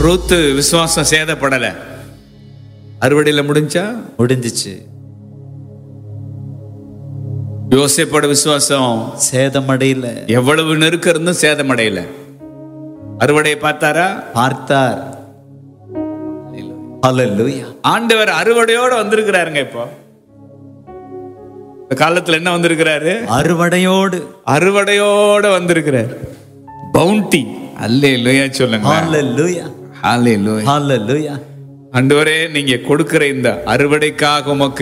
ரூத்து விசுவாசம் சேதப்படல அறுவடையில முடிஞ்சா முடிஞ்சிச்சு யோசேப்போட விசுவாசம் சேதமடையில எவ்வளவு நெருக்கம் இருந்தும் சேதமடையல அறுவடையை பார்த்தாரா பார்த்தார் ஹalleluya ஆண்டவர் அறுவடையோட வந்திருக்கிறாருங்க இப்போ இந்த காலத்துல என்ன வந்திருக்கிறாரு அறுவடையோடு அறுவடையோட வந்திருக்கிறார் பவுண்டி அல்லே லோயா சொல்லுங்க ஹalleluya அல்லே லோயா ஹalleluya ஆண்டவரே நீங்க கொடுக்கிற இந்த அறுவடைக்காக உமக்கு